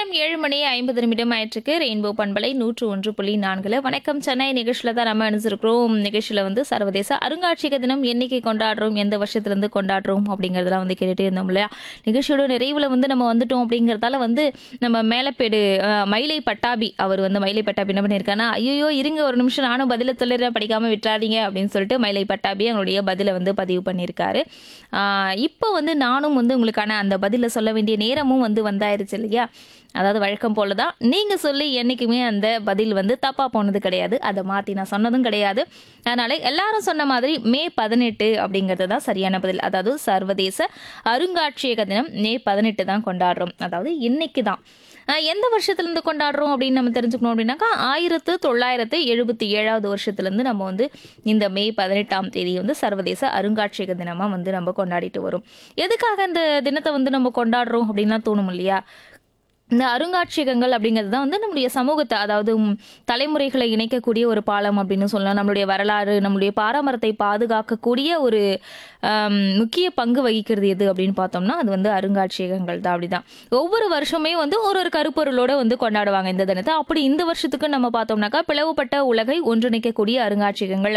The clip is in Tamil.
நேரம் ஏழு மணி ஐம்பது நிமிடம் ஆயிட்டிருக்கு ரெயின்போ பண்பலை நூற்று ஒன்று புள்ளி நான்குல வணக்கம் சென்னை நிகழ்ச்சியில தான் நம்ம அனுப்பிச்சிருக்கிறோம் நிகழ்ச்சியில வந்து சர்வதேச அருங்காட்சியக தினம் என்னைக்கு கொண்டாடுறோம் எந்த வருஷத்துலேருந்து கொண்டாடுறோம் அப்படிங்கிறதெல்லாம் வந்து கேட்டுட்டே இருந்தோம் இல்லையா நிகழ்ச்சியோட நிறைவுல வந்து நம்ம வந்துட்டோம் அப்படிங்கிறதால வந்து நம்ம மேலப்பேடு அஹ், மயிலை பட்டாபி அவர் வந்து மயிலை பட்டாபி என்ன பண்ணியிருக்காருன்னா ஐயோ இருங்க ஒரு நிமிஷம் நானும் பதில சொல்லிடுறேன் படிக்காம விட்டுறாதீங்க அப்படின்னு சொல்லிட்டு மயிலை பட்டாபி அவங்களுடைய பதிலை வந்து பதிவு பண்ணியிருக்காரு ஆஹ் இப்போ வந்து நானும் வந்து உங்களுக்கான அந்த பதிலை சொல்ல வேண்டிய நேரமும் வந்து வந்தாயிருச்சு இல்லையா அதாவது வழக்கம் போல தான் நீங்கள் சொல்லி என்றைக்குமே அந்த பதில் வந்து தப்பாக போனது கிடையாது அதை மாற்றி நான் சொன்னதும் கிடையாது அதனால் எல்லாரும் சொன்ன மாதிரி மே பதினெட்டு அப்படிங்கிறது தான் சரியான பதில் அதாவது சர்வதேச அருங்காட்சியக தினம் மே பதினெட்டு தான் கொண்டாடுறோம் அதாவது இன்னைக்கு தான் ஆஹ் எந்த வருஷத்துலேருந்து கொண்டாடுறோம் அப்படின்னு நம்ம தெரிஞ்சுக்கணும் அப்படின்னாக்கா ஆயிரத்து தொள்ளாயிரத்து எழுபத்தி ஏழாவது வருஷத்துலேருந்து நம்ம வந்து இந்த மே பதினெட்டாம் தேதி வந்து சர்வதேச அருங்காட்சியக தினமாக வந்து நம்ம கொண்டாடிட்டு வரோம் எதுக்காக இந்த தினத்தை வந்து நம்ம கொண்டாடுறோம் அப்படின்லாம் தோணும் இல்லையா இந்த அருங்காட்சியகங்கள் அப்படிங்கிறது தான் வந்து நம்முடைய சமூகத்தை அதாவது ம், தலைமுறைகளை இணைக்கக்கூடிய ஒரு பாலம் அப்படின்னு சொல்லலாம் நம்மளுடைய வரலாறு நம்மளுடைய பாரம்பரியத்தை பாதுகாக்கக்கூடிய ஒரு ஆம், முக்கிய பங்கு வகிக்கிறது எது அப்படின்னு பார்த்தோம்னா அது வந்து அருங்காட்சியகங்கள் தான் அப்படிதான் ஒவ்வொரு வருஷமே வந்து ஒரு ஒரு கருப்பொருளோட வந்து கொண்டாடுவாங்க இந்த தினத்தை அப்படி இந்த வருஷத்துக்கு நம்ம பார்த்தோம்னாக்கா பிளவுபட்ட உலகை ஒன்றிணைக்கக்கூடிய அருங்காட்சியகங்கள்